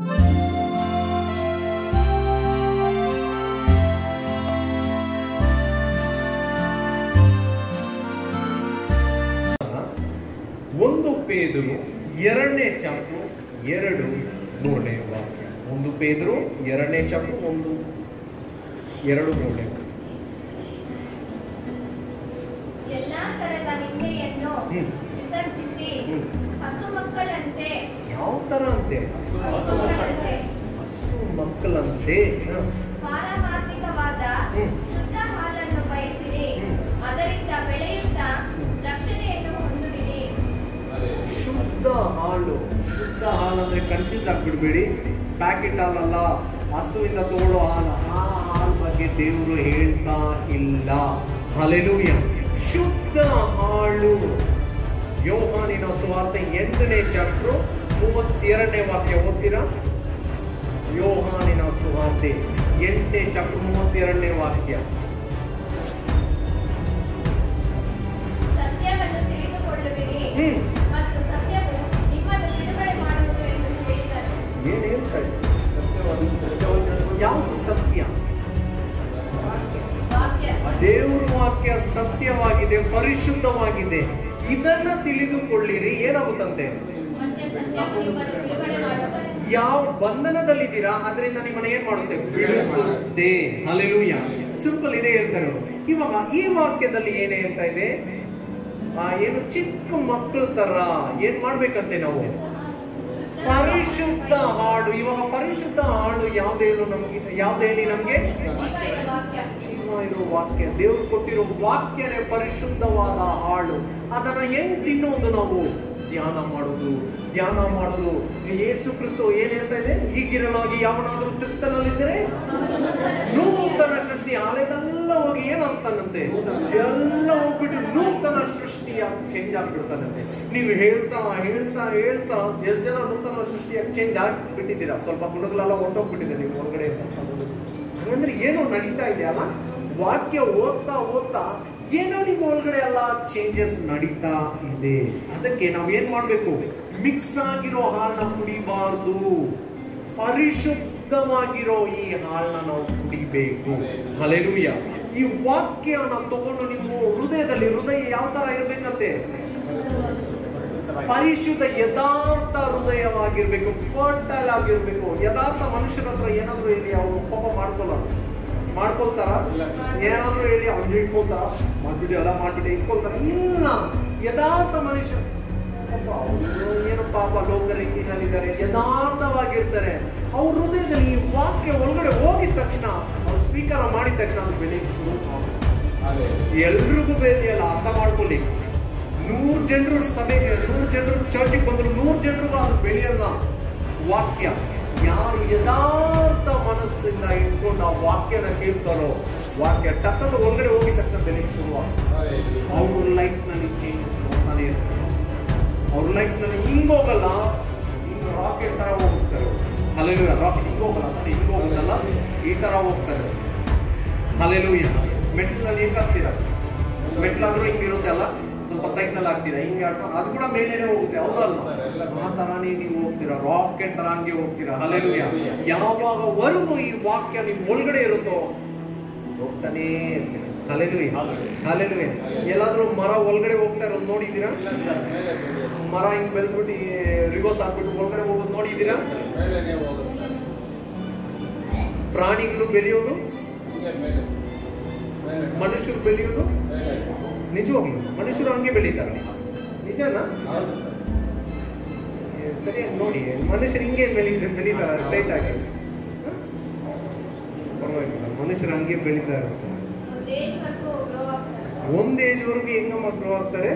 ಒಂದು ಪೇದರು ಎರಡನೇ ಚಾಪ್ಟರ್ ಎರಡು ಮೂರನೇ ವಾಕ್ಯ ಒಂದು ಪೇದರು ಎರಡನೇ ಚಾಪ್ಟರ್ ಒಂದು ಎರಡು ಮೂರನೇ ವಾಕ್ಯ. ಎಲ್ಲಾ ತರದ ನಿಂದೆಯನ್ನು ಹ್ಮ್. ವಿಸರ್ಜಿಸಿ ಹ್ಮ್. ಹಸು ಮಕ್ಕಳಂತೆ ಯಾವ ತರ ಅಂತೆ ಹಸು ಮಕ್ಕಳಂತೆ ಹಸು ಮಕ್ಕಳಂತೆ ಹ. ಪಾರಮಾರ್ಥಿಕವಾದ ಹ್ಮ್. ಶುದ್ಧ ಹಾಲನ್ನು ಬಯಸಿರಿ ಹ್ಮ್. ಅದರಿಂದ ಬೆಳೆಯುತ್ತಾ ರಕ್ಷಣೆಯನ್ನು ಹೊಂದುವಿರಿ ಶುದ್ಧ ಹಾಲು ಶುದ್ಧ ಹಾಲು ಅಂದ್ರೆ ಕನ್ಫ್ಯೂಸ್ ಆಗ್ಬಿಡ್ಬೇಡಿ ಪ್ಯಾಕೆಟ್ ಹಾಲಲ್ಲ ಹಸುವಿಂದ ತಗೊಳ್ಳೋ ಹಾಲು ಆ ಹಾಲ್ ಬಗ್ಗೆ ದೇವರು ಹೇಳ್ತಾ ಇಲ್ಲ ಹಲೆಲೂಯ ಶುದ್ಧ ಹಾಲು ಯೋಹಾನಿನ ಸುವಾರ್ತೆ ಎಂಟನೇ ಚಾಪ್ಟರ್ ಮೂವತ್ತೆರಡನೇ ವಾಕ್ಯ ಓದ್ತೀರಾ ಯೋಹಾನಿನ ಸುವಾರ್ತೆ ಎಂಟನೇ ಚಾಪ್ಟರ್ ಮೂವತ್ತೆರಡನೇ ವಾಕ್ಯ ಸತ್ಯವನ್ನು ತಿಳಿದುಕೊಳ್ಳುವಿರಿ ಹ್ಮ್ ಮತ್ತು ಸತ್ಯವು ನಿಮ್ಮನ್ನು ಬಿಡುಗಡೆ ಮಾಡುವುದು ಎಂದು ಹೇಳಿದನು ಏನ್ ಹೇಳ್ತಾ ಇದೆ ಯಾವುದು ಸತ್ಯ ವಾಕ್ಯ ದೇವರ ವಾಕ್ಯ ಸತ್ಯವಾಗಿದೆ ಪರಿಶುದ್ಧವಾಗಿದೆ ಇದನ್ನ ತಿಳಿದುಕೊಳ್ಳಿರಿ ಏನಾಗುತ್ತಂತೆ ಮತ್ತೆ ಸತ್ಯವು ನಿಮ್ಮನ್ನು ಬಿಡುಗಡೆ ಮಾಡುತ್ತದೆ ಯಾವ ಬಂಧನದಲ್ಲಿದ್ದೀರಾ ಅದರಿಂದ ನಿಮ್ಮನ್ನ ಏನ್ ಮಾಡುತ್ತೆ ಬಿಡಿಸುತ್ತೆ ಹಲೆಲೂಯ ಸಿಂಪಲ್ ಇದೆ ಹೇಳ್ತಾರೆ ಅವ್ರು. ಇವಾಗ ಈ ವಾಕ್ಯದಲ್ಲಿ ಏನ್ ಹೇಳ್ತಾ ಇದೆ ಆ, ಏನು ಚಿಕ್ಕ ಮಕ್ಕಳ ತರ ಏನ್ ಮಾಡ್ಬೇಕಂತೆ ನಾವು ಪರಿಶುದ್ಧ ಹಾಡು ಇವಾಗ ಪರಿಶುದ್ಧ ಹಾಡು ಯಾವ್ದು ಹೇಳು ನಮ್ಗೆ ಯಾವ್ದು ಹೇಳಿ ನಮ್ಗೆ ಜೀವ ಇರುವ ವಾಕ್ಯ ಜೀವ ಇರೋ ವಾಕ್ಯ ದೇವ್ರು ಕೊಟ್ಟಿರೋ ವಾಕ್ಯನೇ ಪರಿಶುದ್ಧವಾದ ಹಾಡು ಅದನ್ನ ಹೆಂಗ್ ತಿನ್ನೋದು ನಾವು ಧ್ಯಾನ ಮಾಡೋದು ಧ್ಯಾನ ಮಾಡೋದು ಯೇಸು ಕ್ರಿಸ್ತು ಏನ್ ಹೇಳ್ತಾ ಇದೆ ಹೀಗಿರಲಾಗಿ ಯಾವನಾದ್ರೂ ಕ್ರಿಸ್ತನಲ್ಲಿದ್ದರೆ ನೂತನ ಸೃಷ್ಟಿ ಹಳೆದೆಲ್ಲ ಹೋಗಿ ಏನಾಗ್ತಾನಂತೆ ಎಲ್ಲ ಹೋಗ್ಬಿಟ್ಟು ನೂತನ ಸೃಷ್ಟಿಯಾಗಿ ಚೇಂಜ್ ಆಗ್ಬಿಡ್ತಾನಂತೆ ನೀವು ಹೇಳ್ತಾ ಹೇಳ್ತಾ ಹೇಳ್ತಾ ಎಷ್ಟು ಜನ ನೂತನ ಸೃಷ್ಟಿಯಾಗಿ ಚೇಂಜ್ ಆಗಿಬಿಟ್ಟಿದ್ದೀರಾ ಸ್ವಲ್ಪ ಹುಡುಗಲೆಲ್ಲ ಹೊಂಟೋಗ್ಬಿಟ್ಟಿದೆ ನೀವು ಹೊರಗಡೆ ಹಂಗಂದ್ರೆ ಏನೋ ನಡೀತಾ ಇದೆ ಅಲ್ಲ ವಾಕ್ಯ ಓದ್ತಾ ಓದ್ತಾ ಏನೋ ನಿಮ್ಮ ಒಳಗಡೆ ಎಲ್ಲ ಚೇಂಜಸ್ ನಡೀತಾ ಇದೆ ಅದಕ್ಕೆ ನಾವ್ ಏನ್ ಮಾಡ್ಬೇಕು ಮಿಕ್ಸ್ ಆಗಿರೋ ಹಾಲನ್ನ ಕುಡಿಬಾರ್ದು ಪರಿಶುದ್ಧವಾಗಿರೋ ಈ ಹಾಲನ್ನ ನಾವು ಕುಡಿಬೇಕು ಹಲೆಲೂಯ ಈ ವಾಕ್ಯನ ತಗೊಂಡು ನಿಮ್ಮ ಹೃದಯದಲ್ಲಿ ಹೃದಯ ಯಾವ ತರ ಇರ್ಬೇಕಂತೆ ಪರಿಶುದ್ಧ ಯಥಾರ್ಥ ಹೃದಯವಾಗಿರ್ಬೇಕು ಫರ್ಟೈಲ್ ಆಗಿರ್ಬೇಕು ಯಥಾರ್ಥ ಮನುಷ್ಯರ ಹತ್ರ ಏನಾದ್ರು ಹೇಳಿ ಅವ್ರು ಪಾಪ ಮಾಡ್ಕೊಲ್ಲ ಮಾಡ್ಕೊಳ್ತಾರ ಏನಾದ್ರು ಹೇಳಿ ಅವ್ನು ಇಟ್ಕೊಳ್ತಾರ ಮಾಡ್ಬಿಟ್ಟು ಎಲ್ಲ ಮಾಡ್ಬಿಟ್ಟು ಇಟ್ಕೊಳ್ತಾರ ಇಲ್ಲ ಯಥಾರ್ಥ ಮನುಷ್ಯ ಪಾಪ ಅವ್ರು ಏನು ಪಾಪ ಲೋಕ ರೀತಿನಲ್ಲಿದ್ದಾರೆ ಯಥಾರ್ಥವಾಗಿರ್ತಾರೆ ಅವ್ರ ಹೃದಯದಲ್ಲಿ ಈ ವಾಕ್ಯ ಒಳಗಡೆ ಹೋಗಿದ ತಕ್ಷಣ ಅವ್ರು ಸ್ವೀಕಾರ ಮಾಡಿದ ತಕ್ಷಣ ಅದು ಬೆಳೆಯಕ್ಕೆ ಶುರು ಆಗುತ್ತೆ. ಎಲ್ರಿಗೂ ಬೇರೆಯಲ್ಲ ಅರ್ಥ ಮಾಡ್ಕೊಳ್ಳಿ ನೂರ್ ಜನರು ಸಭೆಗೆ ನೂರ್ ಜನರು ಚರ್ಚಿಗೆ ಬಂದ್ರು ನೂರ್ ಜನರಿಗೂ ಅದು ಬೆಳೆಯಲ್ಲ ವಾಕ್ಯ ಯಾರು ಯಥಾರ್ಥ ಮನಸ್ಸಿಂದ ಇಟ್ಕೊಂಡು ಆ ವಾಕ್ಯನ ಕೇಳ್ತಾರೋ ವಾಕ್ಯ ಟಕ್ಕಲ್ಲಿ ಒಳಗಡೆ ಹೋಗಿದ ತಕ್ಷಣ ಬೆಳೆಯಕ್ಕೆ ಶುರು ಅವ್ರ ಲೈಫ್ ನಲ್ಲಿ ಚೇಂಜಸ್ ನೋಡ್ತಾನೆ ಇರ್ತಾರೆ ಅವ್ರ ಲೈಫ್ ನಲ್ಲಿ ಹಿಂಗ್ ಹೋಗಲ್ಲ ಹಿಂಗ್ ರಾಕೆಟ್ ತರ ಹೋಗ್ತಾರೆ ಅಲ್ಲೆಲ್ಲ ರಾಕೆಟ್ ಹಿಂಗ್ ಹೋಗಲ್ಲ ಸರಿ ಹಿಂಗ್ ಹೋಗುತ್ತಲ್ಲ ಈ ತರ ಹೋಗ್ತಾರೆ ಅಲ್ಲೆಲ್ಲೂಯ್ಯ ಮೆಟ್ಲಲ್ಲಿ ಹೆಂಗ್ ಆಗ್ತೀರಾ ಮೆಟ್ಲಾದ್ರೂ ಹಿಂಗ್ ಇರುತ್ತೆ ಅಲ್ಲ ಸ್ವಲ್ಪ ಸೈಕ್ನಲ್ಲಿ ಆಗ್ತೀರಾ ಹಿಂಗೆ ಆಡ್ಕೊಂಡು ಅದು ಕೂಡ ಮೇಲೇನೆ ಹೋಗುತ್ತೆ ಹೌದಲ್ಲ ಆ ತರಾನೇ ನೀವು ಹೋಗ್ತೀರಾ ರಾಕೆಟ್ ತರ ಹಂಗೆ ಹೋಗ್ತೀರಾ ಅಲ್ಲೆಲ್ಲೂಯ್ಯ ಯಾವಾಗವರೆಗೂ ಈ ವಾಕ್ಯ ನಿಮ್ ಒಳಗಡೆ ಇರುತ್ತೋ ಹೋಗ್ತಾನೇ ಇರ್ತೀರ ಅಲ್ಲೆಲ್ಲೂಯ್ಯ ಅಲ್ಲೆಲ್ಲೂಯ್ಯ ಎಲ್ಲಾದ್ರೂ ಮರ ಒಳಗಡೆ ಹೋಗ್ತಾ ಇರೋದು ನೋಡಿದ್ದೀರಾ ಮರ ಹಿಂಗ್ ಬೆಳೆದ್ಬಿಟ್ಟು ರಿವರ್ಸ್ ಹಾಕ್ಬಿಟ್ಟು ಒಳಗಡೆ ಹೋಗೋದು ನೋಡಿದ್ದೀರಾ ಪ್ರಾಣಿಗಳು ಬೆಳೆಯೋದು ಮನುಷ್ಯರು ಬೆಳೆಯೋದು ನಿಜವಾಗ್ಲು ಮನುಷ್ಯರು ಹಂಗೆ ಬೆಳೀತಾರೆ ನಿಜನಾ ಏ, ಸರಿಯಾಗಿ ನೋಡಿ ಮನುಷ್ಯರು ಹಿಂಗೆ ಬೆಳಿ ಬೆಳೀತಾರೆ ಸ್ಟ್ರೈಟ್ ಆಗಿ ಹ? ಪರವಾಗಿಲ್ಲ ಮನುಷ್ಯರು ಹಂಗೆ ಬೆಳೀತಾ ಇರ್ತಾರೆ ದೇಶವರೆಗೂ ಗ್ರೋ ಆಗ್ತಾರೆ ಒಂದ್ ಏಜ್ ವರೆಗೂ ಹೆಂಗಮ್ಮ ಗ್ರೋ ಆಗ್ತಾರೆ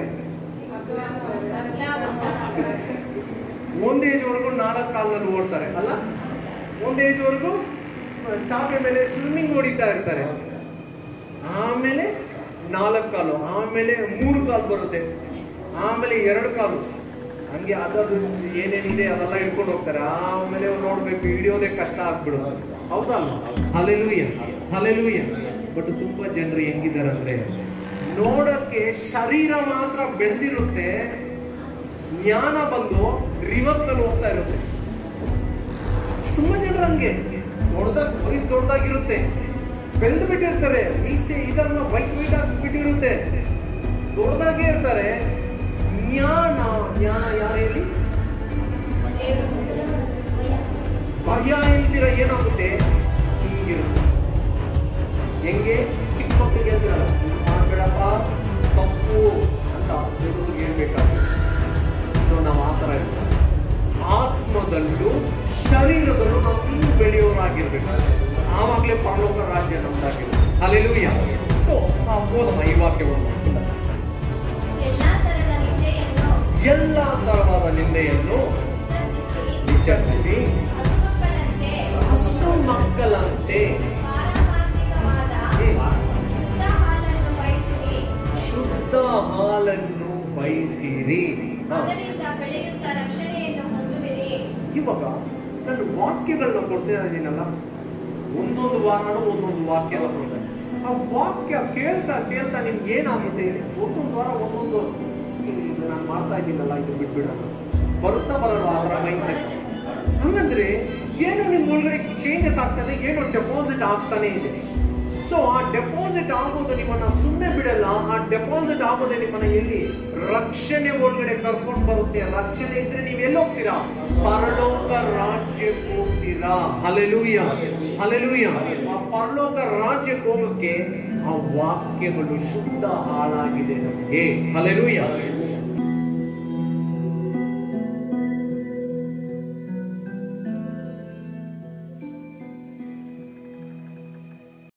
ಒಂದ್ ಏಜ್ ವರೆಗೂ ನಾಲ್ಕು ಕಾಲ್ನಲ್ಲಿ ಓಡ್ತಾರೆ ಅಲ್ಲ ಒಂದ್ ಏಜ್ ವರೆಗೂ ಚಾಪೆ ಮೇಲೆ ಸ್ವಿಮ್ಮಿಂಗ್ ಹೊಡಿತಾ ಇರ್ತಾರೆ ಆಮೇಲೆ ನಾಲ್ಕು ಕಾಲು ಆಮೇಲೆ ಮೂರು ಕಾಲು ಬರುತ್ತೆ ಆಮೇಲೆ ಎರಡು ಕಾಲು ಹಂಗೆ ಅದದು ಏನೇನಿದೆ ಅದೆಲ್ಲ ಹಿಡ್ಕೊಂಡು ಹೋಗ್ತಾರೆ ಆಮೇಲೆ ಅವ್ರು ನೋಡ್ಬೇಕು ಹಿಡಿಯೋದೇ ಕಷ್ಟ ಆಗ್ಬಿಡುತ್ತೆ ಹೌದಲ್ಲ ಹಲೆಲೂಯ ಹಲೆಲೂಯ ಬಟ್ ತುಂಬಾ ಜನರು ಹೆಂಗಿದ್ದಾರೆ ಅಂದ್ರೆ ನೋಡಕ್ಕೆ ಶರೀರ ಮಾತ್ರ ಬೆಳೆದಿರುತ್ತೆ ಜ್ಞಾನ ಬಂದು ರಿವರ್ಸ್ ನಲ್ಲಿ ಹೋಗ್ತಾ ಇರುತ್ತೆ ಹಂಗೆ ದೊಡ್ಡದಾಗ ವಯಸ್ಸು ದೊಡ್ಡದಾಗಿರುತ್ತೆ ಬೆಳೆದು ಬಿಟ್ಟಿರ್ತಾರೆ ಮೀಸೆ ಇದನ್ನ ವೈಟ್ ವೈಟ್ ಆಗಿ ಬಿಟ್ಟಿರುತ್ತೆ ದೊಡ್ಡದಾಗೇ ಇರ್ತಾರೆ ಜ್ಞಾನ ಜ್ಞಾನ ಯಾರು ಹೇಳಿ ಭಯ ಇಲ್ದಿರ ಏನಾಗುತ್ತೆ ಹಿಂಗಿರುತ್ತೆ ಹೆಂಗೆ ಚಿಕ್ಕ ಮಕ್ಕಳಿಗೆ ಹೇಳ್ತಿರಲ್ಲ ಇದು ಮಾಡ್ಬೇಡಪ್ಪ ತಪ್ಪು ಅಂತ ದೊಡ್ಡವ್ರಿಗೆ ಹೇಳ್ಬೇಕಾಗುತ್ತೆ ಸೊ ನಾವು ಆ ಥರ ಇರ್ತೀವಿ ಆತ್ಮದಲ್ಲೂ ಶರೀರದಲ್ಲೂ ನಾವು ಇನ್ನೂ ಬೆಳೆಯೋರಾಗಿರ್ಬೇಕು ಆವಾಗಲೇ ಪರಲೋಕ ರಾಜ್ಯ ನಮ್ದಾಗಿರುತ್ತೆ ಅಲ್ಲೆಲ್ಲೂಯ್ಯ ಸೊ ನಾವು ಓದಮ್ಮ ಈ ವಾಕ್ಯವನ್ನು ಎಲ್ಲಾ ತರದ ನಿಂದೆಯನ್ನು ಎಲ್ಲ ತರವಾದ ನಿಂದೆಯನ್ನು ವಿಚರ್ಜಿಸಿ ಹಸುಮಕ್ಕಳಂತೆ ಹಸು ಮಕ್ಕಳಂತೆ ಪಾರಮಾರ್ಥಿಕವಾದ ಹ್ಮ್. ಶುದ್ಧ ಹಾಲನ್ನು ಬಯಸಿರಿ ಶುದ್ಧ ಹಾಲನ್ನು ಬಯಸಿರಿ ಹಾ. ಅದರಿಂದ ಬೆಳೆಯುತ್ತಾ ರಕ್ಷಣೆಯನ್ನು ಹೊಂದುವಿರಿ ಇವಾಗ ನಾನು ವಾಕ್ಯಗಳನ್ನ ಕೊಡ್ತಾ ಇದ್ದೀನಲ್ಲ ಒಂದೊಂದು ವಾರನೂ ಒಂದೊಂದು ವಾಕ್ಯ ಕೊಡ್ತೇನೆ ಆ ವಾಕ್ಯ ಕೇಳ್ತಾ ಕೇಳ್ತಾ ನಿಮ್ಗೆ ಏನಾಗುತ್ತೆ ಹೇಳಿ ಒಂದೊಂದು ವಾರ ಒಂದೊಂದು ಇದು ನಾನು ಮಾಡ್ತಾ ಇದ್ದೀನಲ್ಲ ಇದು ಬಿಟ್ಬಿಡೋಣ ಬರುತ್ತಾ ಬರಲ್ಲ ಆ ಥರ ಮೈಂಡ್ ಸೆಟ್ ಹಂಗಂದ್ರೆ ಏನೋ ನಿಮ್ಮ ಒಳಗಡೆ ಚೇಂಜಸ್ ಆಗ್ತದೆ ಏನೋ ಡೆಪಾಸಿಟ್ ಆಗ್ತಾನೆ ಇದೆ ಸೊ ಆ ಡೆಪಾಸಿಟ್ ಆಗೋದು ನಿಮ್ಮನ್ನ ಸುಮ್ಮನೆ ಬಿಡಲ್ಲ ಆ ಡೆಪಾಸಿಟ್ ಆಗೋದೇ ನಿಮ್ಮನ್ನ ಎಲ್ಲಿ ರಕ್ಷಣೆ ಒಳಗಡೆ ಕರ್ಕೊಂಡು ಬರುತ್ತೆ ರಕ್ಷಣೆ ಇದ್ರೆ ನೀವು ಎಲ್ಲಿ ಹೋಗ್ತೀರಾ ಪರಲೋಕ ರಾಜ್ಯಕ್ಕೆ ಹೋಗ್ತೀರಾ ಹಲೆಲೂಯ ಹಲೆಲೂಯ ಆ ಪರಲೋಕ ರಾಜ್ಯಕ್ಕೆ ಹೋಗಕ್ಕೆ ಆ ವಾಕ್ಯಗಳು ಶುದ್ಧ ಹಾಳಾಗಿದೆ ನಮಗೆ ಹಲೆಲೂಯ